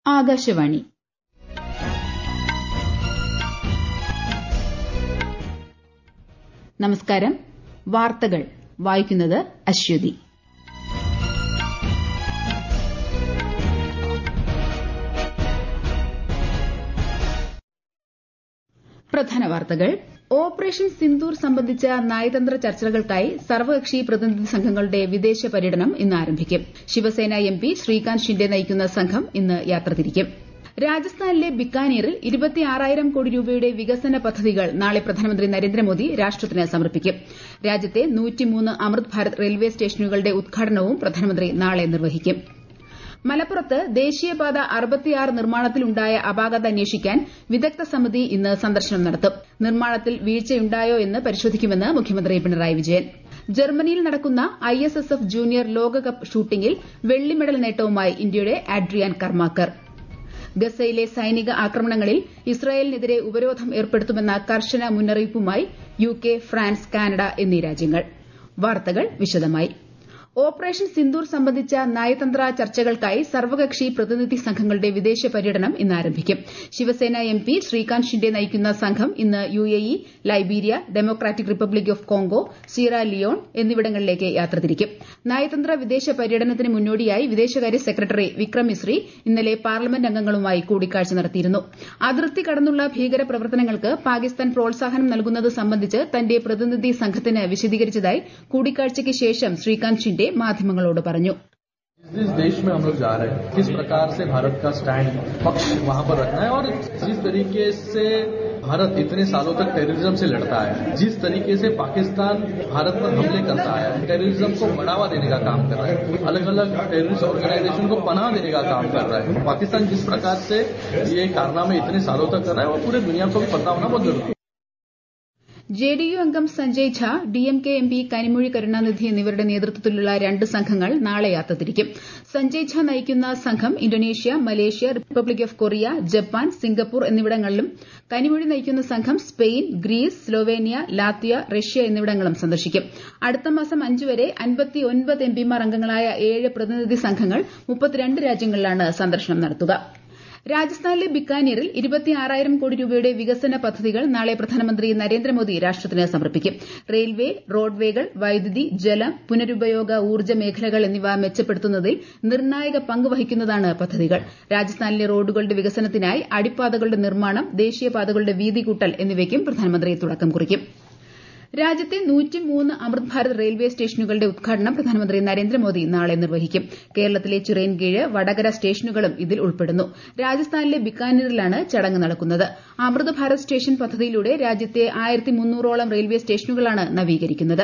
ആകാശവാണി നമസ്കാരം വാർത്തകൾ വായിക്കുന്നത് അശ്വതി പ്രധാന വാർത്തകൾ ഓപ്പറേഷൻ സിന്ദൂർ സംബന്ധിച്ച നയതന്ത്ര ചർച്ചകൾക്കായി സർവകക്ഷി പ്രതിനിധി സംഘങ്ങളുടെ വിദേശ പര്യടനം ഇന്ന് ആരംഭിക്കും ശിവസേന എം പി ശ്രീകാന്ത് ഷിൻഡെ നയിക്കുന്ന സംഘം ഇന്ന് യാത്ര തിരിക്കും രാജസ്ഥാനിലെ ബിക്കാനീറിൽ ഇരുപത്തിയാറായിരം കോടി രൂപയുടെ വികസന പദ്ധതികൾ നാളെ പ്രധാനമന്ത്രി നരേന്ദ്രമോദി രാഷ്ട്രത്തിന് സമർപ്പിക്കും രാജ്യത്തെ അമൃത് ഭാരത് റെയിൽവേ സ്റ്റേഷനുകളുടെ ഉദ്ഘാടനവും പ്രധാനമന്ത്രി നാളെ നിർവഹിക്കും മലപ്പുറത്ത് ദേശീയപാത നിർമ്മാണത്തിലുണ്ടായ അപാകത അന്വേഷിക്കാൻ വിദഗ്ധ സമിതി ഇന്ന് സന്ദർശനം നടത്തും നിർമ്മാണത്തിൽ വീഴ്ചയുണ്ടായോ എന്ന് പരിശോധിക്കുമെന്ന് മുഖ്യമന്ത്രി പിണറായി വിജയൻ ജർമ്മനിയിൽ നടക്കുന്ന ഐഎസ്എസ്എഫ് ജൂനിയർ ലോകകപ്പ് ഷൂട്ടിംഗിൽ വെള്ളി മെഡൽ നേട്ടവുമായി ഇന്ത്യയുടെ ആഡ്രിയാൻ കർമാക്കർ ഗസയിലെ സൈനിക ആക്രമണങ്ങളിൽ ഇസ്രായേലിനെതിരെ ഉപരോധം ഏർപ്പെടുത്തുമെന്ന കർശന മുന്നറിയിപ്പുമായി യുകെ ഫ്രാൻസ് കാനഡ എന്നീ രാജ്യങ്ങൾ വാർത്തകൾ വിശദമായി ഓപ്പറേഷൻ സിന്ദൂർ സംബന്ധിച്ച നയതന്ത്ര ചർച്ചകൾക്കായി സർവകക്ഷി പ്രതിനിധി സംഘങ്ങളുടെ വിദേശ പര്യടനം ഇന്ന് ആരംഭിക്കും ശിവസേന എം പി ശ്രീകാന്ത് ഷിൻഡെ നയിക്കുന്ന സംഘം ഇന്ന് UAE Liberia Democratic Republic of Congo Sierra Leone എന്നിവിടങ്ങളിലേക്ക് യാത്ര തിരിക്കും നയതന്ത്ര വിദേശ പര്യടനത്തിന് മുന്നോടിയായി വിദേശകാര്യ സെക്രട്ടറി വിക്രം മിസ്രി ഇന്നലെ പാർലമെന്റ് അംഗങ്ങളുമായി കൂടിക്കാഴ്ച നടത്തിയിരുന്നു അതിർത്തി കടന്നുള്ള ഭീകര പ്രവർത്തനങ്ങൾക്ക് പാകിസ്ഥാൻ പ്രോത്സാഹനം നൽകുന്നത് സംബന്ധിച്ച് തന്റെ പ്രതിനിധി സംഘത്തിന് വിശദീകരിച്ചതായി കൂടിക്കാഴ്ചയ്ക്ക് ശേഷം ശ്രീകാന്ത് ഷിൻഡെ മാധ്യമങ്ങളോട് പറഞ്ഞു जिस देश में हम लोग जा रहे हैं किस प्रकार से भारत का स्टैंड पक्ष वहां पर रखना है और जिस तरीके से भारत इतने सालों तक टेररिज्म से लड़ता है जिस तरीके से पाकिस्तान भारत पर हमले करता है टेररिज्म को बढ़ावा देने का काम कर रहा है अलग अलग टेररिस्ट ऑर्गेनाइजेशन को पनाह देने का काम कर रहा है पाकिस्तान जिस प्रकार से ये कारनामे इतने सालों तक कर रहा है वो पूरे दुनिया को भी पता होना बहुत जरूरी है ജെഡിയു അംഗം സഞ്ജയ് ഝാ ഡിഎംകെ എംപി കനിമൊഴി കരുണാനിധി എന്നിവരുടെ നേതൃത്വത്തിലുള്ള രണ്ട് സംഘങ്ങൾ നാളെ യാത്ര തിരിക്കും സഞ്ജയ് ഝാ നയിക്കുന്ന സംഘം Indonesia Malaysia Republic of Korea Japan Singapore എന്നിവിടങ്ങളിലും കനിമൊഴി നയിക്കുന്ന സംഘം Spain Greece Slovenia Latvia Russia എന്നിവിടങ്ങളും സന്ദർശിക്കും അടുത്ത മാസം അഞ്ച് വരെ അൻപത്തിയൊൻപത് എംപിമാർ അംഗങ്ങളായ ഏഴ് പ്രതിനിധി സംഘങ്ങൾ മുപ്പത്തിരണ്ട് രാജ്യങ്ങളിലാണ് സന്ദർശനം നടത്തുക രാജസ്ഥാനിലെ ബിക്കാനീറിൽ ഇരുപത്തിയാറായിരം കോടി രൂപയുടെ വികസന പദ്ധതികൾ നാളെ പ്രധാനമന്ത്രി നരേന്ദ്രമോദി രാഷ്ട്രത്തിന് സമർപ്പിക്കും റെയിൽവേ റോഡ്വേകൾ വൈദ്യുതി ജലം പുനരുപയോഗ ഊർജ്ജ മേഖലകൾ എന്നിവ മെച്ചപ്പെടുത്തുന്നതിൽ നിർണായക പങ്ക് വഹിക്കുന്നതാണ് പദ്ധതികൾ രാജസ്ഥാനിലെ റോഡുകളുടെ വികസനത്തിനായി അടിപ്പാതകളുടെ നിർമ്മാണം ദേശീയപാതകളുടെ വീതി കൂട്ടൽ എന്നിവയ്ക്കും പ്രധാനമന്ത്രി തുടക്കം കുറിക്കും രാജ്യത്തെ അമൃത് ഭാരത് റെയിൽവേ സ്റ്റേഷനുകളുടെ ഉദ്ഘാടനം പ്രധാനമന്ത്രി നരേന്ദ്രമോദി നാളെ നിർവഹിക്കും കേരളത്തിലെ ചിറയൻകീഴ് വടകര സ്റ്റേഷനുകളും ഇതിൽ ഉൾപ്പെടുന്നു രാജസ്ഥാനിലെ ബിക്കാനീറിലാണ് ചടങ്ങ് നടക്കുന്നത് അമൃത് ഭാരത് സ്റ്റേഷൻ പദ്ധതിയിലൂടെ രാജ്യത്തെ ആയിരത്തി മുന്നൂറോളം റെയിൽവേ സ്റ്റേഷനുകളാണ് നവീകരിക്കുന്നത്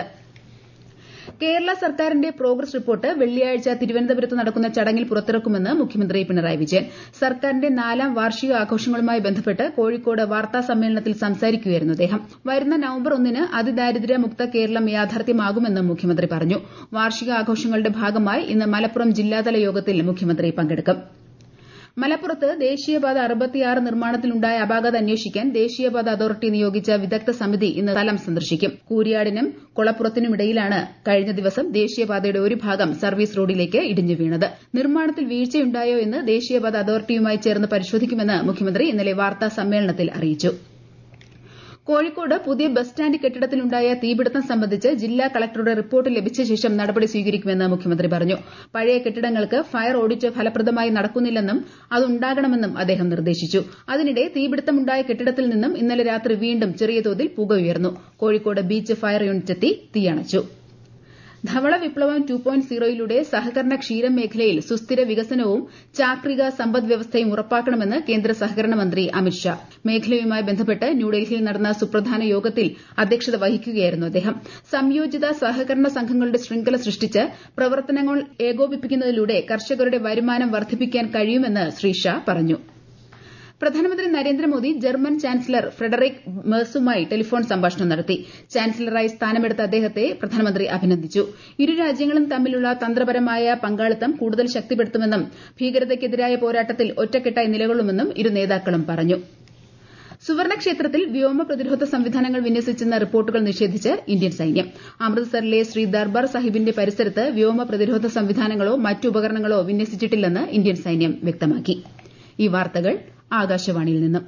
കേരള സർക്കാരിന്റെ പ്രോഗ്രസ് റിപ്പോർട്ട് വെള്ളിയാഴ്ച തിരുവനന്തപുരത്ത് നടക്കുന്ന ചടങ്ങിൽ പുറത്തിറക്കുമെന്ന് മുഖ്യമന്ത്രി പിണറായി വിജയൻ സർക്കാരിന്റെ നാലാം വാർഷിക ആഘോഷങ്ങളുമായി ബന്ധപ്പെട്ട് കോഴിക്കോട് വാർത്താ സമ്മേളനത്തിൽ സംസാരിക്കുകയായിരുന്നു അദ്ദേഹം വരുന്ന നവംബർ ഒന്നിന് അതിദാരിദ്ര്യ മുക്ത കേരളം യാഥാർത്ഥ്യമാകുമെന്നും മുഖ്യമന്ത്രി പറഞ്ഞു വാർഷിക ആഘോഷങ്ങളുടെ ഭാഗമായി ഇന്ന് മലപ്പുറം ജില്ലാതല യോഗത്തിൽ മുഖ്യമന്ത്രി പങ്കെടുക്കും മലപ്പുറത്ത് ദേശീയപാത അറുപത്തിയാറ് നിർമ്മാണത്തിലുണ്ടായ അപാകത അന്വേഷിക്കാൻ ദേശീയപാത അതോറിറ്റി നിയോഗിച്ച വിദഗ്ധ സമിതി ഇന്ന് സ്ഥലം സന്ദർശിക്കും കൂരിയാടിനും കൊളപ്പുറത്തിനുമിടയിലാണ് കഴിഞ്ഞ ദിവസം ദേശീയപാതയുടെ ഒരു ഭാഗം സർവീസ് റോഡിലേക്ക് ഇടിഞ്ഞു വീണത് നിർമ്മാണത്തിൽ വീഴ്ചയുണ്ടായോ എന്ന് ദേശീയപാത അതോറിറ്റിയുമായി ചേർന്ന് പരിശോധിക്കുമെന്ന് മുഖ്യമന്ത്രി ഇന്നലെ വാർത്താ സമ്മേളനത്തിൽ അറിയിച്ചു കോഴിക്കോട് പുതിയ ബസ് സ്റ്റാൻഡ് കെട്ടിടത്തിലുണ്ടായ തീപിടുത്തം സംബന്ധിച്ച് ജില്ലാ കളക്ടറുടെ റിപ്പോർട്ട് ലഭിച്ച ശേഷം നടപടി സ്വീകരിക്കുമെന്ന് മുഖ്യമന്ത്രി പറഞ്ഞു പഴയ കെട്ടിടങ്ങൾക്ക് ഫയർ ഓഡിറ്റ് ഫലപ്രദമായി നടക്കുന്നില്ലെന്നും അതുണ്ടാകണമെന്നും അദ്ദേഹം നിർദ്ദേശിച്ചു അതിനിടെ തീപിടുത്തമുണ്ടായ കെട്ടിടത്തിൽ നിന്നും ഇന്നലെ രാത്രി വീണ്ടും ചെറിയ തോതിൽ പുക ഉയർന്നു കോഴിക്കോട് ബീച്ച് ഫയർ യൂണിറ്റെത്തി തീയണച്ചു ധവള വിപ്ലവം ടു പോയിന്റ് സീറോയിലൂടെ സഹകരണ ക്ഷീരം മേഖലയിൽ സുസ്ഥിര വികസനവും ചാക്രിക സമ്പദ് വ്യവസ്ഥയും ഉറപ്പാക്കണമെന്ന് കേന്ദ്ര സഹകരണ മന്ത്രി അമിത്ഷാ മേഖലയുമായി ബന്ധപ്പെട്ട് ന്യൂഡൽഹിയിൽ നടന്ന സുപ്രധാന യോഗത്തിൽ അധ്യക്ഷത വഹിക്കുകയായിരുന്നു അദ്ദേഹം സംയോജിത സഹകരണ സംഘങ്ങളുടെ ശൃംഖല സൃഷ്ടിച്ച് പ്രവർത്തനങ്ങൾ ഏകോപിപ്പിക്കുന്നതിലൂടെ കർഷകരുടെ വരുമാനം വർദ്ധിപ്പിക്കാൻ കഴിയുമെന്ന് ശ്രീ ഷാ പറഞ്ഞു പ്രധാനമന്ത്രി നരേന്ദ്രമോദി ജർമ്മൻ ചാൻസലർ ഫ്രെഡറിക് മേഴ്സുമായി ടെലിഫോൺ സംഭാഷണം നടത്തി ചാൻസലറായി സ്ഥാനമെടുത്ത അദ്ദേഹത്തെ പ്രധാനമന്ത്രി അഭിനന്ദിച്ചു ഇരു രാജ്യങ്ങളും തമ്മിലുള്ള തന്ത്രപരമായ പങ്കാളിത്തം കൂടുതൽ ശക്തിപ്പെടുത്തുമെന്നും ഭീകരതയ്ക്കെതിരായ പോരാട്ടത്തിൽ ഒറ്റക്കെട്ടായി നിലകൊള്ളുമെന്നും ഇരു നേതാക്കളും പറഞ്ഞു സുവർണക്ഷേത്രത്തിൽ വ്യോമ പ്രതിരോധ സംവിധാനങ്ങൾ വിന്യസിച്ചെന്ന റിപ്പോർട്ടുകൾ നിഷേധിച്ച് ഇന്ത്യൻ സൈന്യം അമൃത്സറിലെ ശ്രീ ദർബാർ സാഹിബിന്റെ പരിസരത്ത് വ്യോമ പ്രതിരോധ സംവിധാനങ്ങളോ മറ്റ് ഉപകരണങ്ങളോ വിന്യസിച്ചിട്ടില്ലെന്ന് ഇന്ത്യൻ സൈന്യം വ്യക്തമാക്കി ഈ വാർത്തകൾ ആകാശവാണിയിൽ നിന്നും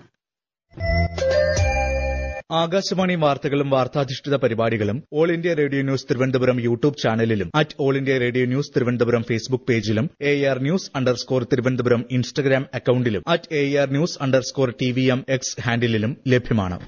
ആകാശവാണി വാർത്തകളും വാർത്താധിഷ്ഠിത പരിപാടികളും all India radio news Thiruvananthapuram YouTube ചാനലിലും at all India radio news Thiruvananthapuram Facebook പേജിലും A R news underscore Thiruvananthapuram Instagram അക്കൌണ്ടിലും at A R news underscore T V M X ഹാൻഡിലും ലഭ്യമാണ്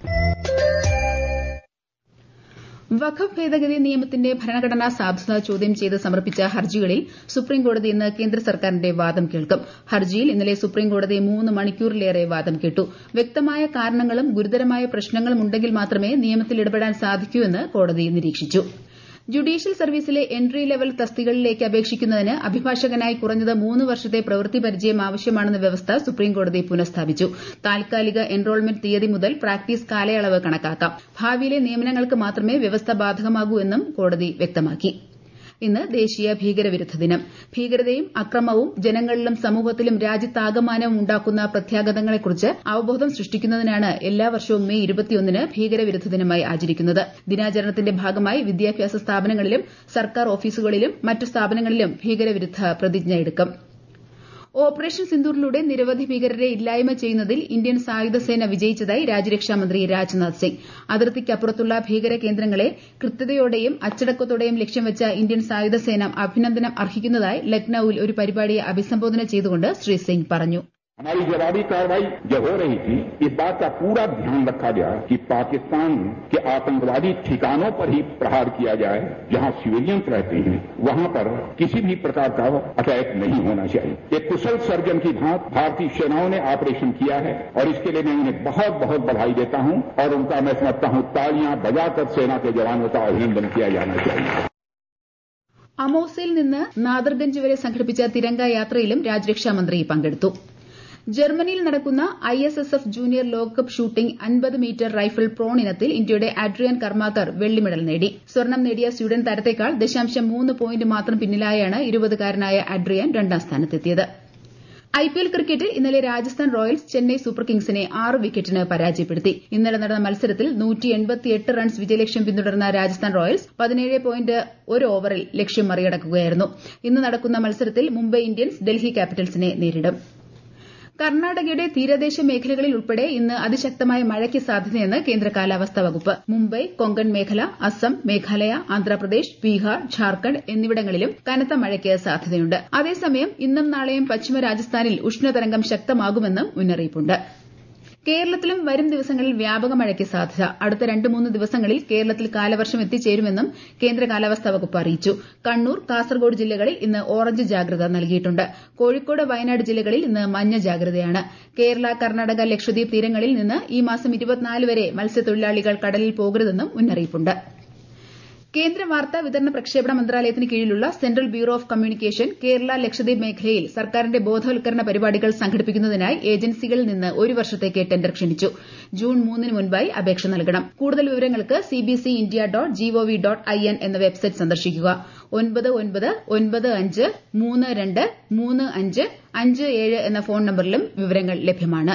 വഖഫ് ഭേദഗതി നിയമത്തിന്റെ ഭരണഘടനാ സാധുത ചോദ്യം ചെയ്ത് സമർപ്പിച്ച ഹർജികളിൽ സുപ്രീംകോടതി ഇന്ന് കേന്ദ്ര സർക്കാരിന്റെ വാദം കേൾക്കും ഹർജിയിൽ ഇന്നലെ സുപ്രീംകോടതി മൂന്ന് മണിക്കൂറിലേറെ വാദം കേട്ടു വ്യക്തമായ കാരണങ്ങളും ഗുരുതരമായ പ്രശ്നങ്ങളും ഉണ്ടെങ്കിൽ മാത്രമേ നിയമത്തിൽ ഇടപെടാൻ സാധിക്കൂ എന്ന് കോടതി നിരീക്ഷിച്ചു ജുഡീഷ്യൽ സർവീസിലെ എൻട്രി ലെവൽ തസ്തികകളിലേക്ക് അപേക്ഷിക്കുന്നതിന് അഭിഭാഷകനായി കുറഞ്ഞത് മൂന്ന് വർഷത്തെ പ്രവൃത്തി പരിചയം ആവശ്യമാണെന്ന വ്യവസ്ഥ സുപ്രീംകോടതി പുനഃസ്ഥാപിച്ചു താൽക്കാലിക എൻറോൾമെന്റ് തീയതി മുതൽ പ്രാക്ടീസ് കാലയളവ് കണക്കാക്കാം ഭാവിയിലെ നിയമനങ്ങൾക്ക് മാത്രമേ വ്യവസ്ഥ ബാധകമാകൂ എന്നും കോടതി വ്യക്തമാക്കി ഇന്ന് ദേശീയ ഭീകരവിരുദ്ധ ദിനം ഭീകരതയും അക്രമവും ജനങ്ങളിലും സമൂഹത്തിലും രാജ്യത്താകമാനവും ഉണ്ടാക്കുന്ന പ്രത്യാഘാതങ്ങളെക്കുറിച്ച് അവബോധം സൃഷ്ടിക്കുന്നതിനാണ് എല്ലാ വർഷവും മെയ് ഇരുപത്തിയൊന്നിന് ഭീകരവിരുദ്ധ ദിനമായി ആചരിക്കുന്നത് ദിനാചരണത്തിന്റെ ഭാഗമായി വിദ്യാഭ്യാസ സ്ഥാപനങ്ങളിലും സർക്കാർ ഓഫീസുകളിലും മറ്റു സ്ഥാപനങ്ങളിലും ഭീകരവിരുദ്ധ പ്രതിജ്ഞയെടുക്കും ഓപ്പറേഷൻ സിന്ദൂറിലൂടെ നിരവധി ഭീകരരെ ഇല്ലായ്മ ചെയ്യുന്നതിൽ ഇന്ത്യൻ സായുധസേന വിജയിച്ചതായി രാജ്യരക്ഷാമന്ത്രി രാജ്നാഥ് സിംഗ് അതിർത്തിക്കപ്പുറത്തുള്ള ഭീകര കേന്ദ്രങ്ങളെ കൃത്യതയോടെയും അച്ചടക്കത്തോടെയും ലക്ഷ്യം വെച്ച ഇന്ത്യൻ സായുധസേന അഭിനന്ദനം അർഹിക്കുന്നതായി ലക്നൌവിൽ ഒരു പരിപാടിയെ അഭിസംബോധന ചെയ്തുകൊണ്ട് ശ്രീ സിംഗ് പറഞ്ഞു हमारी जवाबी कार्रवाई जब हो रही थी इस बात का पूरा ध्यान रखा गया कि पाकिस्तान के आतंकवादी ठिकानों पर ही प्रहार किया जाए जहां सिविलियंस रहते हैं वहां पर किसी भी प्रकार का अटैक नहीं होना चाहिए एक कुशल सर्जन की भांत भारतीय सेनाओं ने ऑपरेशन किया है और इसके लिए मैं उन्हें बहुत बहुत बधाई देता हूं और उनका मैं समझता हूं तालियां बजाकर सेना के जवानों का अभिनंदन किया जाना चाहिए അമോസയിൽ നിന്ന് നാദർഗഞ്ച് വരെ സംഘടിപ്പിച്ച തിരങ്ക യാത്രയിലും രാജ്യരക്ഷാമന്ത്രി പങ്കെടുത്തു ജർമ്മനിയിൽ നടക്കുന്ന I S S F junior ലോകകപ്പ് ഷൂട്ടിംഗ് അൻപത് മീറ്റർ റൈഫിൾ പ്രോൺ ഇനത്തിൽ ഇന്ത്യയുടെ ആഡ്രിയൻ കർമാക്കർ വെള്ളി മെഡൽ നേടി സ്വർണം നേടിയ സ്വീഡൻ താരത്തേക്കാൾ ദശാംശം മൂന്ന് പോയിന്റ് മാത്രം പിന്നിലായാണ് ഇരുപതുകാരനായ ആഡ്രിയൻ രണ്ടാം സ്ഥാനത്തെത്തിയത് ഐപിഎൽ ക്രിക്കറ്റിൽ ഇന്നലെ രാജസ്ഥാൻ റോയൽസ് ചെന്നൈ സൂപ്പർ കിങ്സിനെ ആറ് വിക്കറ്റിന് പരാജയപ്പെടുത്തി ഇന്നലെ നടന്ന മത്സരത്തിൽ റൺസ് വിജയലക്ഷ്യം പിന്തുടർന്ന രാജസ്ഥാൻ റോയൽസ് പതിനേഴ് പോയിന്റ് ഒരു ഓവറിൽ ലക്ഷ്യം മറികടക്കുകയായിരുന്നു ഇന്ന് നടക്കുന്ന മത്സരത്തിൽ മുംബൈ ഇന്ത്യൻസ് ഡൽഹി ക്യാപിറ്റൽസിനെ നേരിടും കർണാടകയുടെ തീരദേശ മേഖലകളിൽ ഉൾപ്പെടെ ഇന്ന് അതിശക്തമായ മഴയ്ക്ക് സാധ്യതയെന്ന് കേന്ദ്ര കാലാവസ്ഥാ വകുപ്പ് മുംബൈ കൊങ്കൺ മേഖല അസം മേഘാലയ ആന്ധ്രാപ്രദേശ് ബീഹാർ ഝാർഖണ്ഡ് എന്നിവിടങ്ങളിലും കനത്ത മഴയ്ക്ക് സാധ്യതയുണ്ട് അതേസമയം ഇന്നും നാളെയും പശ്ചിമ രാജസ്ഥാനിൽ ഉഷ്ണതരംഗം ശക്തമാകുമെന്നും മുന്നറിയിപ്പുണ്ട് കേരളത്തിലും വരും ദിവസങ്ങളിൽ വ്യാപക മഴയ്ക്ക് സാധ്യത അടുത്ത രണ്ട് മൂന്ന് ദിവസങ്ങളിൽ കേരളത്തിൽ കാലവർഷം എത്തിച്ചേരുമെന്നും കേന്ദ്ര കാലാവസ്ഥാ വകുപ്പ് അറിയിച്ചു കണ്ണൂർ കാസർഗോഡ് ജില്ലകളിൽ ഇന്ന് ഓറഞ്ച് ജാഗ്രത നൽകിയിട്ടുണ്ട് കോഴിക്കോട് വയനാട് ജില്ലകളിൽ ഇന്ന് മഞ്ഞ ജാഗ്രതയാണ് കേരള കർണാടക ലക്ഷദ്വീപ് തീരങ്ങളിൽ നിന്ന് ഈ മാസം വരെ മത്സ്യത്തൊഴിലാളികൾ കടലിൽ പോകരുതെന്നും മുന്നറിയിപ്പുണ്ട് കേന്ദ്ര വാർത്താ വിതരണ പ്രക്ഷേപണ മന്ത്രാലയത്തിന് കീഴിലുള്ള central bureau of communication Kerala Lakshadweep മേഖലയിൽ സർക്കാരിന്റെ ബോധവൽക്കരണ പരിപാടികൾ സംഘടിപ്പിക്കുന്നതിനായി ഏജൻസികളിൽ നിന്ന് ഒരു വർഷത്തേക്ക് ടെൻഡർ ക്ഷണിച്ചു ജൂൺ മൂന്നിന് മുൻപായി അപേക്ഷ നൽകണം കൂടുതൽ വിവരങ്ങൾക്ക് CBC India dot gov dot I N എന്ന വെബ്സൈറ്റ് സന്ദർശിക്കുക ഒൻപത് ഒൻപത് ഒൻപത് അഞ്ച് മൂന്ന് രണ്ട് മൂന്ന് അഞ്ച് അഞ്ച് ഏഴ് എന്ന ഫോൺ നമ്പറിലും വിവരങ്ങൾ ലഭ്യമാണ്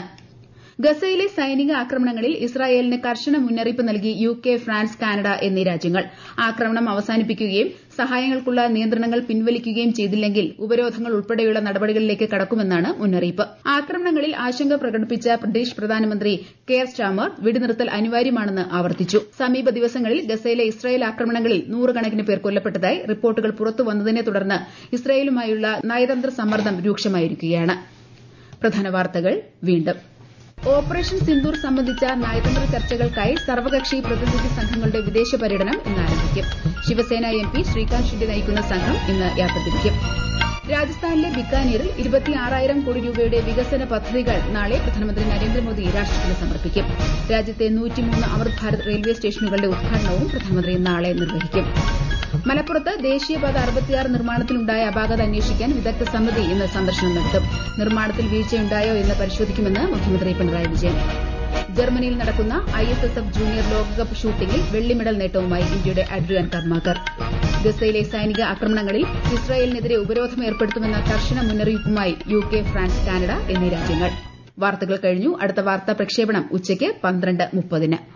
ഗസയിലെ സൈനിക ആക്രമണങ്ങളിൽ ഇസ്രായേലിന് കർശന മുന്നറിയിപ്പ് നൽകി യു കെ ഫ്രാൻസ് കാനഡ എന്നീ രാജ്യങ്ങൾ ആക്രമണം അവസാനിപ്പിക്കുകയും സഹായങ്ങൾക്കുള്ള നിയന്ത്രണങ്ങൾ പിൻവലിക്കുകയും ചെയ്തില്ലെങ്കിൽ ഉപരോധങ്ങൾ ഉൾപ്പെടെയുള്ള നടപടികളിലേക്ക് കടക്കുമെന്നാണ് മുന്നറിയിപ്പ് ആക്രമണങ്ങളിൽ ആശങ്ക പ്രകടിപ്പിച്ച ബ്രിട്ടീഷ് പ്രധാനമന്ത്രി കെയർ സ്റ്റാമർ വെടിനിർത്തൽ അനിവാര്യമാണെന്ന് ആവർത്തിച്ചു സമീപ ദിവസങ്ങളിൽ ഗസയിലെ ഇസ്രായേൽ ആക്രമണങ്ങളിൽ നൂറുകണക്കിന് പേർ കൊല്ലപ്പെട്ടതായി റിപ്പോർട്ടുകൾ പുറത്തുവന്നതിനെ തുടർന്ന് ഇസ്രായേലുമായുള്ള നയതന്ത്ര സമ്മർദ്ദം രൂക്ഷമായിരിക്കുകയാണ് പ്രധാന വാർത്തകൾ വീണ്ടും ഓപ്പറേഷൻ സിന്ദൂർ സംബന്ധിച്ച നയതന്ത്ര ചർച്ചകൾക്കായി സർവകക്ഷി പ്രതിനിധി സംഘങ്ങളുടെ വിദേശ പര്യടനം ഇന്ന് ആരംഭിക്കും ശിവസേന എം പി ശ്രീകാന്ത് ഷെഡ്ഡി നയിക്കുന്ന സംഘം ഇന്ന് യാത്ര തിരിക്കും രാജസ്ഥാനിലെ ബിക്കാനീറിൽ ഇരുപത്തിയാറായിരം കോടി രൂപയുടെ വികസന പദ്ധതികൾ നാളെ പ്രധാനമന്ത്രി നരേന്ദ്രമോദി രാഷ്ട്രത്തിന് സമർപ്പിക്കും രാജ്യത്തെ നൂറ്റിമൂന്ന് അമൃത് ഭാരത് റെയിൽവേ സ്റ്റേഷനുകളുടെ ഉദ്ഘാടനവും പ്രധാനമന്ത്രി നാളെ നിർവഹിക്കും മലപ്പുറത്ത് ദേശീയപാത അറുപത്തിയാറ് നിർമ്മാണത്തിലുണ്ടായ അപാകത അന്വേഷിക്കാൻ വിദഗ്ധ സമിതി ഇന്ന് സന്ദർശനം നടത്തും നിർമ്മാണത്തിൽ വീഴ്ചയുണ്ടായോ എന്ന് പരിശോധിക്കുമെന്ന് മുഖ്യമന്ത്രി പിണറായി വിജയൻ ജർമ്മനിയിൽ നടക്കുന്ന I S S F junior ലോകകപ്പ് ഷൂട്ടിംഗിൽ വെള്ളി മെഡൽ നേട്ടവുമായി ഇന്ത്യയുടെ അഡ്രിയാൻ കർമാക്കർ ഗസയിലെ സൈനിക ആക്രമണങ്ങളിൽ ഇസ്രായേലിനെതിരെ ഉപരോധം ഏർപ്പെടുത്തുമെന്ന കർശന മുന്നറിയിപ്പുമായി യു കെ ഫ്രാൻസ് കാനഡ എന്നീ രാജ്യങ്ങൾ വാർത്തകൾ കഴിഞ്ഞു അടുത്ത വാർത്താ പ്രക്ഷേപണം ഉച്ചയ്ക്ക് പന്ത്രണ്ട് മുപ്പതിന്